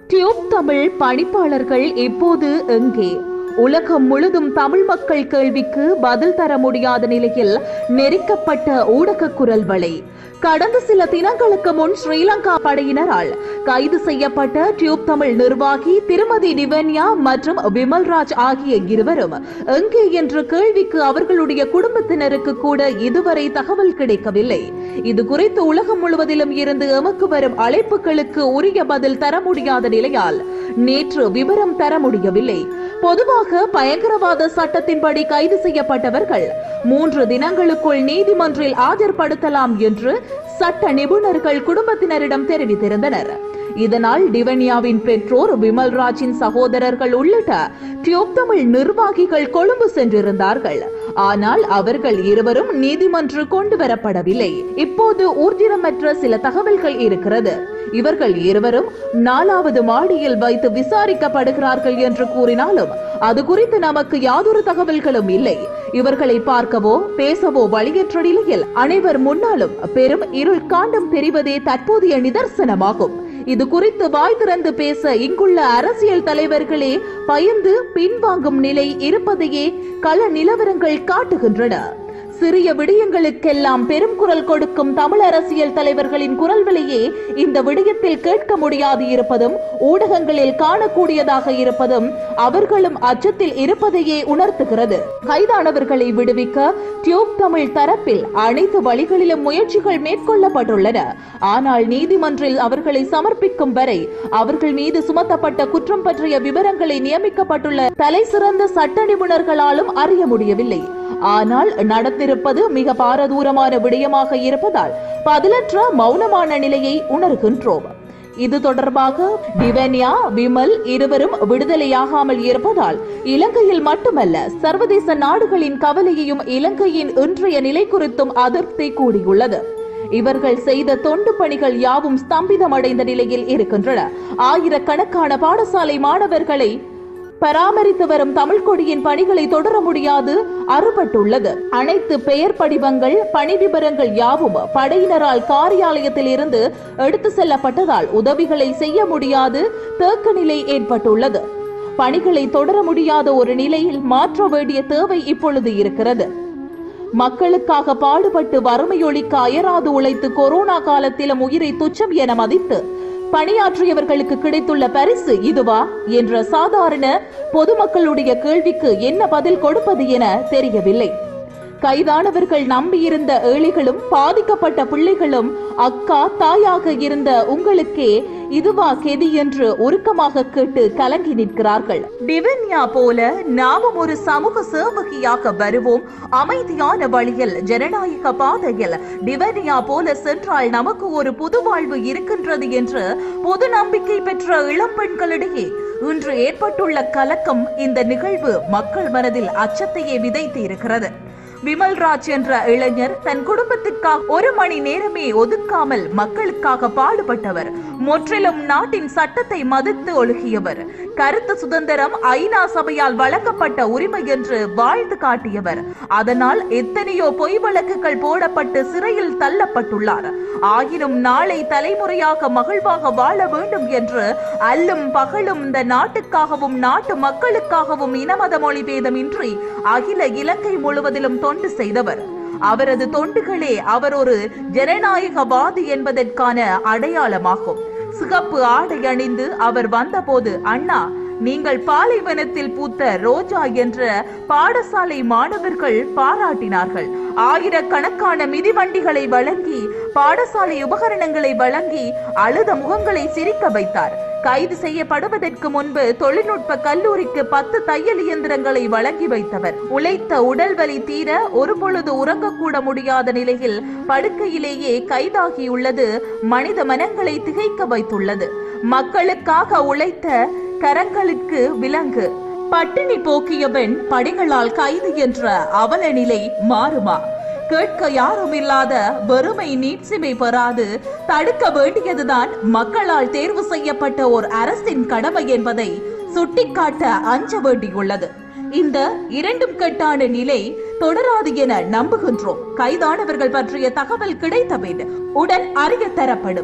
tube Tamil பணிப்பாளர்கள் இப்போது எங்கே உலகம் முழுதும் தமிழ் மக்கள் கேள்விக்கு பதில் தர முடியாத நிலையில் நெரிக்கப்பட்ட ஊடக குரல் வலை கடந்த சில தினங்களுக்கு முன் ஸ்ரீலங்கா படையினரால் கைது செய்யப்பட்ட டியூப் தமிழ் நிர்வாகி திருமதி நிவன்யா மற்றும் விமல்ராஜ் ஆகிய இருவரும் எங்கே என்ற கேள்விக்கு அவர்களுடைய குடும்பத்தினருக்கு கூட இதுவரை தகவல் கிடைக்கவில்லை இது குறித்து உலகம் முழுவதிலும் இருந்து எமக்கு வரும் அழைப்புகளுக்கு உரிய பதில் தர முடியாத நிலையால் நேற்று விவரம் தர முடியவில்லை பொதுவாக பயங்கரவாத சட்டத்தின்படி கைது செய்யப்பட்டவர்கள் மூன்று தினங்களுக்குள் நீதிமன்றில் ஆஜர்படுத்தலாம் என்று சட்ட நிபுணர்கள் குடும்பத்தினரிடம் தெரிவித்திருந்தனர் இதனால் டிவன்யாவின் பெற்றோர் விமல்ராஜின் சகோதரர்கள் உள்ளிட்ட டியூப் தமிழ் நிர்வாகிகள் கொழும்பு சென்றிருந்தார்கள் ஆனால் அவர்கள் இருவரும் நீதிமன்று கொண்டு வரப்படவில்லை இப்போது ஊர்ஜிதமற்ற சில தகவல்கள் இருக்கிறது இவர்கள் இருவரும் நாலாவது மாடியில் வைத்து விசாரிக்கப்படுகிறார்கள் என்று கூறினாலும் அது குறித்து நமக்கு யாதொரு தகவல்களும் இல்லை இவர்களை பார்க்கவோ பேசவோ வழியற்ற நிலையில் அனைவர் முன்னாலும் பெரும் இருள் காண்டம் தெரிவதே தற்போதைய நிதர்சனமாகும் இது குறித்து வாய் திறந்து பேச இங்குள்ள அரசியல் தலைவர்களே பயந்து பின்வாங்கும் நிலை இருப்பதையே கள நிலவரங்கள் காட்டுகின்றன சிறிய விடயங்களுக்கெல்லாம் பெரும் குரல் கொடுக்கும் தமிழ் அரசியல் தலைவர்களின் குரல் விலையே இந்த விடயத்தில் கேட்க முடியாது இருப்பதும் ஊடகங்களில் காணக்கூடியதாக இருப்பதும் அவர்களும் அச்சத்தில் இருப்பதையே உணர்த்துகிறது கைதானவர்களை விடுவிக்க டியூப் தமிழ் தரப்பில் அனைத்து வழிகளிலும் முயற்சிகள் மேற்கொள்ளப்பட்டுள்ளன ஆனால் நீதிமன்றில் அவர்களை சமர்ப்பிக்கும் வரை அவர்கள் மீது சுமத்தப்பட்ட குற்றம் பற்றிய விவரங்களை நியமிக்கப்பட்டுள்ள தலை சிறந்த சட்ட நிபுணர்களாலும் அறிய முடியவில்லை ஆனால் நடந்திருப்பது மிக பாரதூரமான விடயமாக இருப்பதால் பதிலற்ற மௌனமான நிலையை உணர்கின்றோம் இது தொடர்பாக டிவன்யா விமல் இருவரும் விடுதலையாகாமல் இருப்பதால் இலங்கையில் மட்டுமல்ல சர்வதேச நாடுகளின் கவலையையும் இலங்கையின் இன்றைய நிலை குறித்தும் அதிருப்தி கூடியுள்ளது இவர்கள் செய்த தொண்டு பணிகள் யாவும் ஸ்தம்பிதமடைந்த நிலையில் இருக்கின்றன ஆயிரக்கணக்கான பாடசாலை மாணவர்களை பராமரித்து வரும் தமிழ் கொடியின் பணிகளை தொடர முடியாது அறுபட்டுள்ளது அனைத்து பெயர் படிவங்கள் பணி விவரங்கள் யாவும் படையினரால் காரியாலயத்தில் இருந்து எடுத்து செல்லப்பட்டதால் உதவிகளை செய்ய முடியாது தேக்க நிலை ஏற்பட்டுள்ளது பணிகளை தொடர முடியாத ஒரு நிலையில் மாற்ற வேண்டிய தேவை இப்பொழுது இருக்கிறது மக்களுக்காக பாடுபட்டு வறுமையொழிக்க அயராது உழைத்து கொரோனா காலத்திலும் உயிரை துச்சம் என மதித்து பணியாற்றியவர்களுக்கு கிடைத்துள்ள பரிசு இதுவா என்ற சாதாரண பொதுமக்களுடைய கேள்விக்கு என்ன பதில் கொடுப்பது என தெரியவில்லை கைதானவர்கள் நம்பியிருந்த ஏழைகளும் பாதிக்கப்பட்ட பிள்ளைகளும் அக்கா தாயாக இருந்த உங்களுக்கே இதுவா கெதி என்று உருக்கமாக கேட்டு கலங்கி நிற்கிறார்கள் டிவன்யா போல நாமும் ஒரு சமூக சேவகியாக வருவோம் அமைதியான வழியில் ஜனநாயக பாதையில் டிவன்யா போல சென்றால் நமக்கு ஒரு புது வாழ்வு இருக்கின்றது என்று பொது நம்பிக்கை பெற்ற இளம் பெண்களிடையே இன்று ஏற்பட்டுள்ள கலக்கம் இந்த நிகழ்வு மக்கள் மனதில் அச்சத்தையே விதைத்து இருக்கிறது விமல்ராஜ் என்ற இளைஞர் தன் குடும்பத்திற்காக ஒரு மணி நேரமே ஒதுக்காமல் மக்களுக்காக பாடுபட்டவர் முற்றிலும் நாட்டின் சட்டத்தை மதித்து ஒழுகியவர் கருத்து சுதந்திரம் ஐநா சபையால் வழங்கப்பட்ட உரிமை என்று வாழ்ந்து காட்டியவர் அதனால் எத்தனையோ பொய் வழக்குகள் போடப்பட்டு சிறையில் தள்ளப்பட்டுள்ளார் ஆயினும் நாளை தலைமுறையாக மகிழ்வாக வாழ வேண்டும் என்று அல்லும் பகலும் இந்த நாட்டுக்காகவும் நாட்டு மக்களுக்காகவும் இனமத மொழி பேதமின்றி அகில இலங்கை முழுவதிலும் தொண்டு செய்தவர் அவரது தொண்டுகளே அவர் ஒரு ஜனநாயகவாதி என்பதற்கான அடையாளமாகும் சிகப்பு ஆடை அணிந்து அவர் வந்தபோது அண்ணா நீங்கள் பாலைவனத்தில் பூத்த ரோஜா என்ற பாடசாலை மாணவர்கள் பாராட்டினார்கள் ஆயிரக்கணக்கான மிதிவண்டிகளை வழங்கி பாடசாலை உபகரணங்களை வழங்கி அழுத முகங்களை சிரிக்க வைத்தார் கைது செய்யப்படுவதற்கு முன்பு தொழில்நுட்ப கல்லூரிக்கு பத்து தையல் இயந்திரங்களை வழங்கி வைத்தவர் உழைத்த உடல் வலி தீர ஒரு பொழுது உறங்கக்கூட முடியாத நிலையில் படுக்கையிலேயே கைதாகியுள்ளது மனித மனங்களை திகைக்க வைத்துள்ளது மக்களுக்காக உழைத்த கரங்களுக்கு விலங்கு பட்டினி போக்கியவன் படைகளால் கைது என்ற அவல நிலை மாறுமா கேட்க யாரும் இல்லாத வெறுமை நீட்சிமை பெறாது தடுக்க வேண்டியதுதான் மக்களால் தேர்வு செய்யப்பட்ட ஒரு அரசின் கடமை என்பதை சுட்டிக்காட்ட அஞ்ச வேண்டியுள்ளது இந்த இரண்டும் கெட்டான நிலை தொடராது என நம்புகின்றோம் கைதானவர்கள் பற்றிய தகவல் கிடைத்தபின் உடன் அறிய தரப்படும்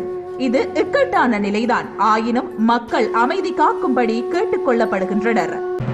இது இக்கட்டான நிலைதான் ஆயினும் மக்கள் அமைதி காக்கும்படி கேட்டுக் கொள்ளப்படுகின்றனர்